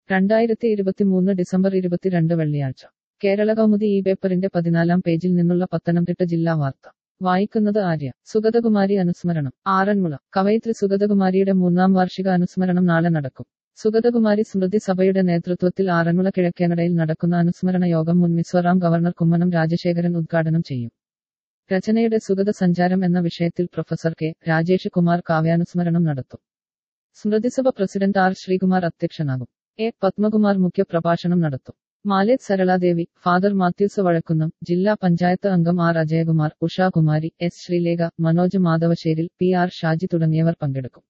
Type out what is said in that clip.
രണ്ടായിരത്തി ഇരുപത്തിമൂന്ന് ഡിസംബർ ഇരുപത്തിരണ്ട് വെള്ളിയാഴ്ച കേരള കൗമുദി ഈ പേപ്പറിന്റെ പതിനാലാം പേജിൽ നിന്നുള്ള പത്തനംതിട്ട ജില്ലാ വാർത്ത വായിക്കുന്നത് ആര്യ സുഗതകുമാരി അനുസ്മരണം ആറന്മുള കവയിത്രി സുഗതകുമാരിയുടെ മൂന്നാം വാർഷിക അനുസ്മരണം നാളെ നടക്കും സുഗതകുമാരി സ്മൃതി സഭയുടെ നേതൃത്വത്തിൽ ആറന്മുള കിഴക്കേനടയിൽ നടക്കുന്ന അനുസ്മരണ യോഗം മുൻ മിസോറാം ഗവർണർ കുമ്മനം രാജശേഖരൻ ഉദ്ഘാടനം ചെയ്യും രചനയുടെ സുഗത സഞ്ചാരം എന്ന വിഷയത്തിൽ പ്രൊഫസർ കെ രാജേഷ് കുമാർ കാവ്യാനുസ്മരണം നടത്തും സ്മൃതിസഭ പ്രസിഡന്റ് ആർ ശ്രീകുമാർ അധ്യക്ഷനാകും എ പത്മകുമാർ മുഖ്യ പ്രഭാഷണം നടത്തും മാലേത് സരളാദേവി ഫാദർ മാത്യൂസ് വഴക്കുന്നം ജില്ലാ പഞ്ചായത്ത് അംഗം R Ajayakumar Ushakumari S Sreelekha Manoj Madhavasseril P R Shaji തുടങ്ങിയവർ പങ്കെടുക്കും